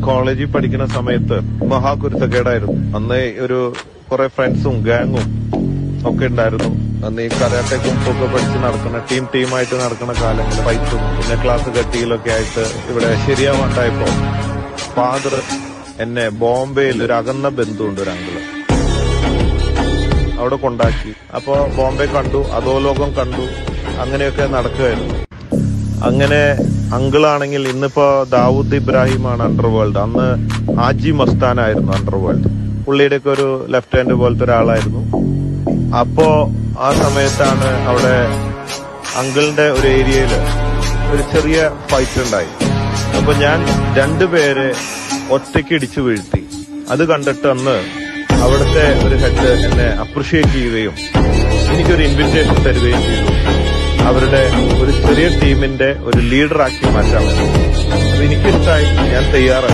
കോളേജിൽ പഠിക്കുന്ന സമയത്ത് മഹാകുരുത്തക്കേടായിരുന്നു അന്ന് ഒരു കുറെ ഫ്രണ്ട്സും ഗാങ്ങും ഒക്കെ ഉണ്ടായിരുന്നു അന്ന് ഈ കരാട്ടെ കുമ്പൊക്കെ പഠിച്ച് നടക്കുന്ന ടീം ടീമായിട്ട് നടക്കുന്ന കാലങ്ങളിൽ ഫൈറ്റും പിന്നെ ക്ലാസ് കട്ടിയിലൊക്കെ ആയിട്ട് ഇവിടെ ശരിയാവാണ്ടായപ്പോ ഫാദർ എന്നെ ബോംബെയിൽ ഒരു അകന്ന ബന്ധുണ്ട് ഒരു അങ്കിള് അവിടെ കൊണ്ടാക്കി അപ്പോ ബോംബെ കണ്ടു അധോലോകം കണ്ടു അങ്ങനെയൊക്കെ നടക്കുകയായിരുന്നു അങ്ങനെ അങ്കിളാണെങ്കിൽ ഇന്നിപ്പോ ദാവൂദ് ഇബ്രാഹിമാണ് അണ്ടർവേൾഡ് അന്ന് ആജി മസ്താനായിരുന്നു അണ്ടർവേൾഡ് പുള്ളിയുടെ ഒക്കെ ഒരു ലെഫ്റ്റ് ഹാൻഡ് പോലത്തെ ഒരാളായിരുന്നു അപ്പോ ആ സമയത്താണ് അവിടെ അങ്കിളിന്റെ ഒരു ഏരിയയില് ഒരു ചെറിയ ഫൈറ്റ് ഉണ്ടായി അപ്പൊ ഞാൻ രണ്ടുപേരെ ഒറ്റയ്ക്ക് ഇടിച്ചു വീഴ്ത്തി അത് കണ്ടിട്ട് അന്ന് അവിടുത്തെ ഒരു ഹെഡ് എന്നെ അപ്രിഷിയേറ്റ് ചെയ്യുകയും എനിക്കൊരു ഇൻവിറ്റേഷൻ തരികയും ചെയ്തു അവരുടെ ഒരു ചെറിയ ടീമിന്റെ ഒരു ലീഡറാക്കി മാറ്റാൻ വേണ്ടി അപ്പൊ എനിക്കിഷ്ടായി ഞാൻ തയ്യാറായി